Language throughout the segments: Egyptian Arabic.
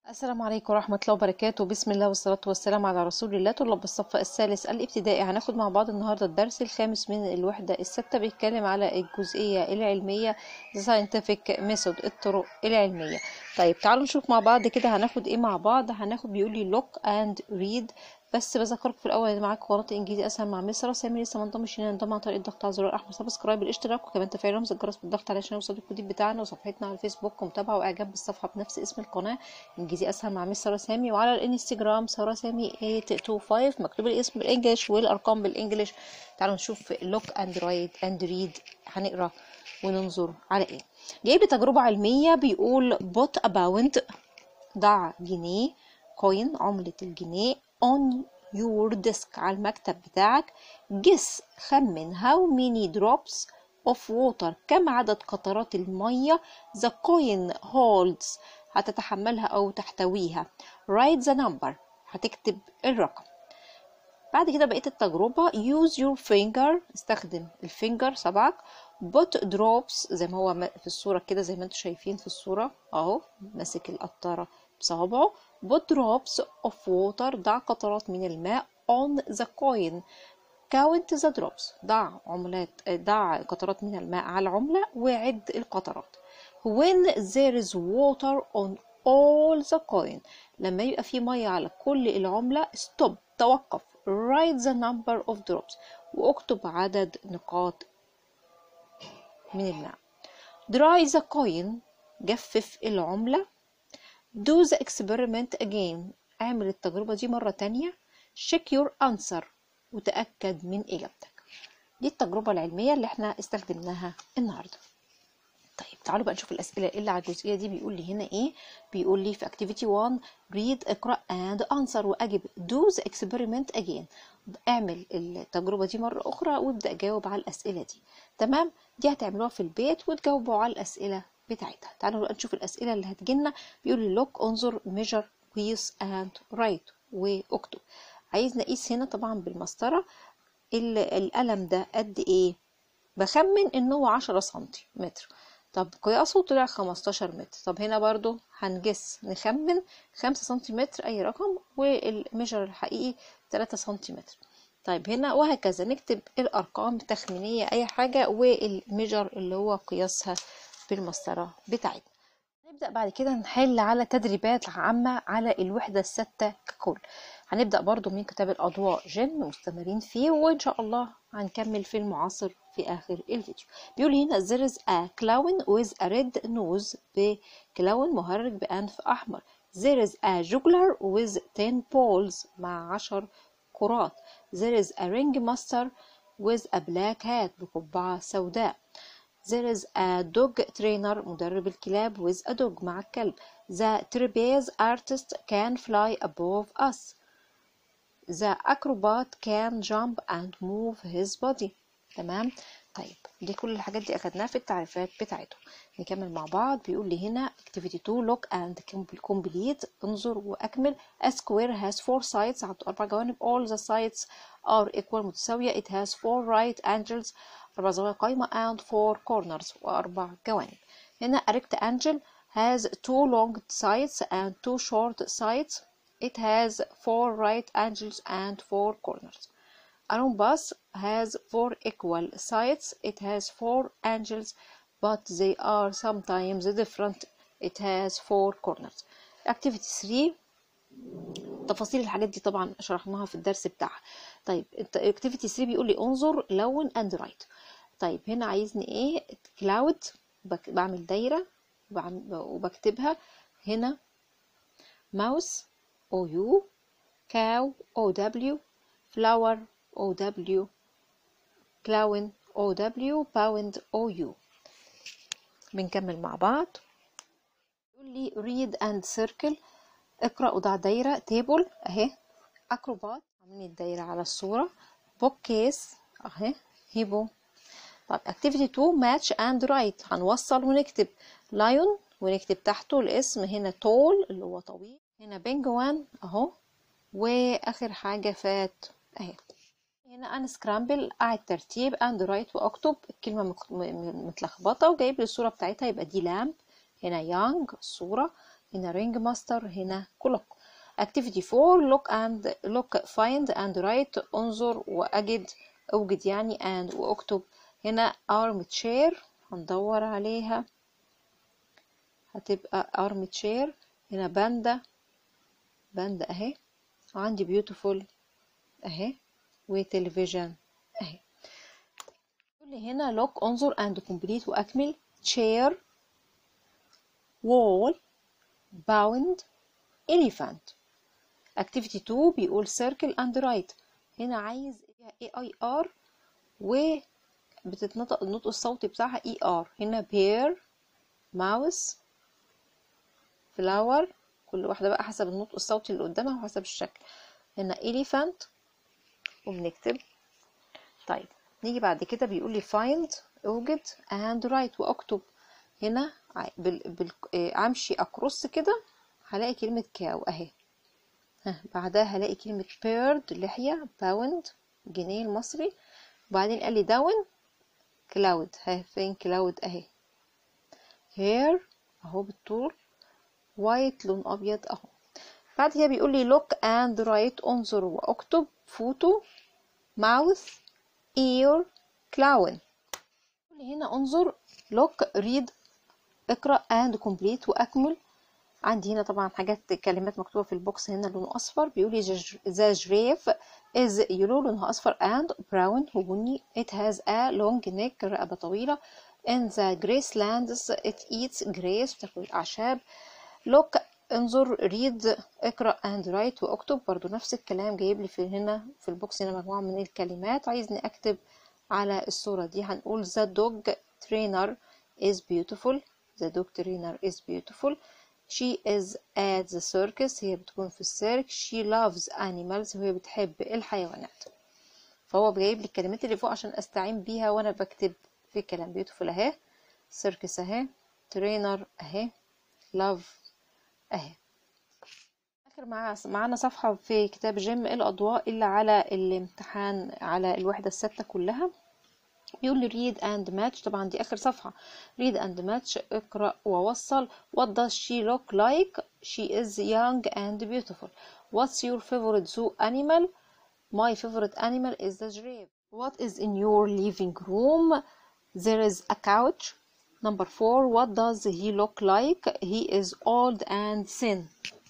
السلام عليكم ورحمة الله وبركاته بسم الله والصلاة والسلام على رسول الله طلاب الصف الثالث الابتدائي هناخد مع بعض النهاردة الدرس الخامس من الوحدة الستة بيتكلم على الجزئية العلمية The Scientific Method الطرق العلمية طيب تعالوا نشوف مع بعض كده هناخد ايه مع بعض هناخد بيقول لي look and read بس بذكركم في الاول ان معاكم قناه انجليزي اسهل مع مس راسا سامي لسه ما انضمش هنا انضم عن طريق الضغط على زرار احمر سبسكرايب الاشتراك وكمان تفعيل رمز الجرس بالضغط عليه عشان يوصلك الجديد بتاعنا وصفحتنا على الفيسبوك ومتابعه واعجاب بالصفحه بنفس اسم القناه انجليزي اسهل مع مس ساره سامي وعلى الانستجرام ساره سامي 825 مكتوب الاسم بالانجلش والارقام بالانجلش تعالوا نشوف لوك اند رايت اند ريد هنقرا وننظر على ايه جايب لي تجربه علميه بيقول بوت اباوند ضع جنيه كوين عمله الجنيه on your desk على المكتب بتاعك guess خمن how many drops of water كم عدد قطرات المية the coin holds هتتحملها أو تحتويها write the number هتكتب الرقم بعد كده بقيت التجربة use your finger استخدم الفينجر صبعك put drops زي ما هو في الصورة كده زي ما انتم شايفين في الصورة اهو ماسك القطارة بصوابعه put drops of water ضع قطرات من الماء on the coin count the drops ضع عملات ضع قطرات من الماء على العملة وعد القطرات when there is water on all the coin لما يبقى في مية على كل العملة stop توقف write the number of drops واكتب عدد نقاط من الماء dry the coin جفف العملة do the experiment again اعمل التجربة دي مرة تانية check your answer وتأكد من إجابتك دي التجربة العلمية اللي احنا استخدمناها النهاردة طيب تعالوا بقى نشوف الأسئلة اللي على الجزئية دي بيقول لي هنا ايه بيقول لي في activity 1 read اقرأ and answer وأجب do the experiment again اعمل التجربة دي مرة أخرى وابدأ جاوب على الأسئلة دي تمام دي هتعملوها في البيت وتجاوبوا على الأسئلة بتاعتها تعالوا بقى نشوف الأسئلة اللي هتجيلنا بيقول لي look انظر measure قيس and write واكتب عايز نقيس هنا طبعا بالمسطرة القلم ده قد ايه بخمن ان هو عشرة سنتي متر طب قياسه طلع خمستاشر متر طب هنا برضو هنجس نخمن خمسة سنتيمتر اي رقم والميجر الحقيقي تلاتة سنتيمتر طيب هنا وهكذا نكتب الارقام تخمينية اي حاجة والميجر اللي هو قياسها بالمسطرة بتاعتنا نبدأ بعد كده نحل على تدريبات عامة على الوحدة الستة ككل هنبدأ برضو من كتاب الأضواء جن مستمرين فيه وإن شاء الله هنكمل في المعاصر في آخر الفيديو بيقول هنا there is a clown with a red nose بكلاون مهرج بأنف أحمر there is a juggler with 10 balls مع عشر كرات there is a ringmaster with a black hat بقبعة سوداء There is a dog trainer مدرب الكلاب with a dog مع الكلب. The trapeze artist can fly above us. The acrobat can jump and move his body. تمام؟ طيب دي كل الحاجات دي أخدناها في التعريفات بتاعتهم. نكمل مع بعض بيقول لي هنا activity 2 look and complete انظر وأكمل. A square has four sides عنده أربع جوانب. All the sides are equal متساوية. It has four right angles أربع زوايا قايمة and four corners وأربع جوانب هنا a rectangle has two long sides and two short sides it has four right angles and four corners a rhombus has four equal sides it has four angles but they are sometimes different it has four corners activity 3 تفاصيل الحاجات دي طبعا شرحناها في الدرس بتاعها طيب activity 3 بيقول لي انظر لون and write طيب هنا عايزني ايه كلاود بعمل دايرة وبكتبها هنا ماوس او يو كاو او دبليو فلاور او دبليو كلاون او دبليو باوند او يو بنكمل مع بعض يقول لي read and circle اقرأ وضع دايرة تيبل اهي اكروبات عاملين الدايرة على الصورة بوك كيس اهي هيبو طب activity 2 match and write هنوصل ونكتب lion ونكتب تحته الاسم هنا tall اللي هو طويل هنا بنجوان اهو واخر حاجة فات اهي هنا unscramble قاعد ترتيب and write واكتب الكلمة متلخبطة وجايب لي الصورة بتاعتها يبقى دي لامب هنا young الصورة هنا ring master هنا clock activity 4 look and look find and write انظر واجد اوجد يعني and واكتب هنا arm chair هندور عليها هتبقى arm chair هنا باندا باندا اهي وعندي beautiful اهي وتلفزيون اهي يقول لي هنا look انظر and complete واكمل chair wall bound elephant activity 2 بيقول circle and write هنا عايز اي اي ار وبتتنطق النطق الصوتي بتاعها اي ار هنا bear mouse flower كل واحدة بقى حسب النطق الصوتي اللي قدامها وحسب الشكل هنا elephant وبنكتب طيب نيجي بعد كده بيقول لي find اوجد and write واكتب هنا بال... بال... امشي اكروس كده هلاقي كلمة كاو اهي ها بعدها هلاقي كلمة bird لحية باوند جنيه المصري وبعدين قال لي داون كلاود ها فين كلاود اهي hair اهو بالطول وايت لون ابيض اهو بعد كده بيقول لي look and write انظر واكتب فوتو mouth ear clown هنا انظر look read اقرأ and complete وأكمل عندي هنا طبعا حاجات كلمات مكتوبة في البوكس هنا لونه أصفر بيقول لي the giraffe is yellow لونها أصفر and brown هو بني it has a long neck رقبة طويلة in the grasslands it eats grass بتاكل الأعشاب look انظر read اقرأ and write واكتب برضو نفس الكلام جايب لي في هنا في البوكس هنا مجموعة من الكلمات عايزني أكتب على الصورة دي هنقول the dog trainer is beautiful the dog trainer is beautiful she is at the circus هي بتكون في السيرك she loves animals وهي بتحب الحيوانات فهو جايب لي الكلمات اللي فوق عشان استعين بيها وانا بكتب في كلام beautiful اهي circus اهي trainer اهي love اهي اخر معانا صفحة في كتاب جيم الاضواء اللي على الامتحان على الوحدة الستة كلها بيقول لي read and match طبعا دي آخر صفحة read and match اقرأ ووصل what does she look like she is young and beautiful what's your favorite zoo animal my favorite animal is the giraffe what is in your living room there is a couch number four what does he look like he is old and thin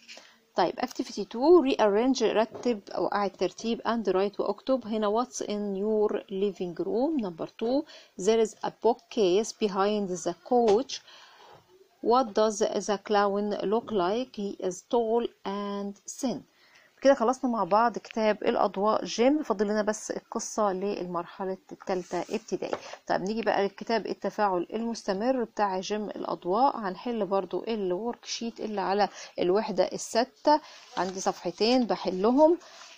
طيب activity 2 rearrange رتب أو أعد ترتيب and write واكتب هنا what's in your living room number 2 there is a bookcase behind the couch what does the clown look like he is tall and thin كده خلصنا مع بعض كتاب الأضواء جيم فاضل لنا بس القصة للمرحلة الثالثة ابتدائي طيب نيجي بقى للكتاب التفاعل المستمر بتاع جيم الأضواء هنحل برضو الورك شيت اللي على الوحدة الستة عندي صفحتين بحلهم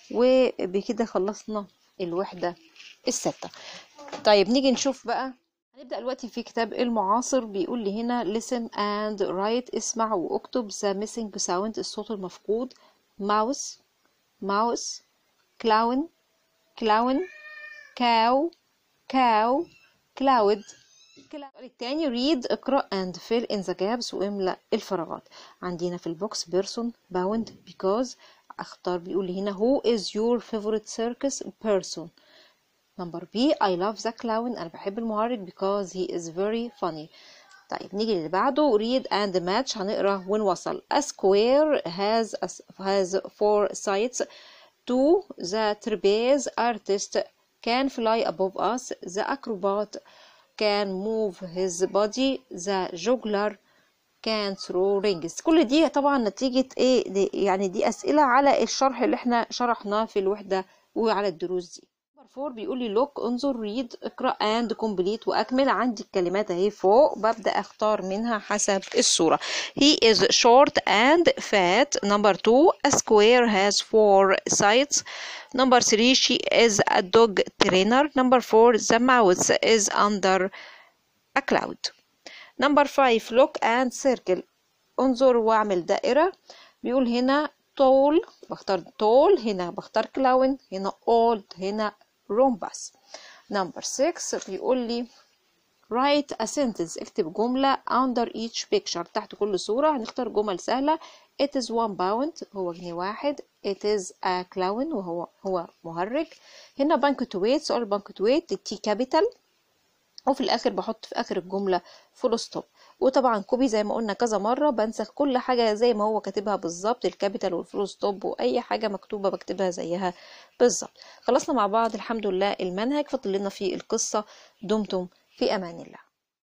وبكده خلصنا الوحدة الستة طيب نيجي نشوف بقى هنبدأ دلوقتي في كتاب المعاصر بيقول لي هنا listen and write اسمع واكتب the missing sound الصوت المفقود mouse mouse clown clown cow cow cloud السؤال التاني read اقرأ and fill in the gaps واملأ الفراغات عندنا في البوكس person bound because اختار بيقول لي هنا who is your favorite circus person number B I love the clown أنا بحب المعرج because he is very funny طيب نيجي اللي بعده read and match هنقرا ونوصل a square has a, has four sides two the trapeze artist can fly above us the acrobat can move his body the juggler can throw rings كل دي طبعا نتيجة ايه دي يعني دي اسئلة على الشرح اللي احنا شرحناه في الوحدة وعلى الدروس دي نمبر 4 بيقول لي لوك انظر ريد اقرا اند كومبليت واكمل عندي الكلمات اهي فوق ببدا اختار منها حسب الصوره he is short and fat number 2 a square has four sides number 3 she is a dog trainer number 4 the mouse is under a cloud number 5 look and circle انظر واعمل دائره بيقول هنا tall بختار tall هنا بختار clown هنا old هنا رومباس نمبر 6 بيقول لي write a sentence اكتب جملة under each picture تحت كل صورة هنختار جمل سهلة it is one pound هو جنيه واحد it is a clown وهو هو مهرج هنا punctuate سؤال punctuate التي كابيتال وفي الاخر بحط في اخر الجمله فول ستوب وطبعا كوبي زي ما قلنا كذا مره بنسخ كل حاجه زي ما هو كاتبها بالظبط الكابيتال والفول ستوب واي حاجه مكتوبه بكتبها زيها بالظبط خلصنا مع بعض الحمد لله المنهج فضل لنا في القصه دمتم في امان الله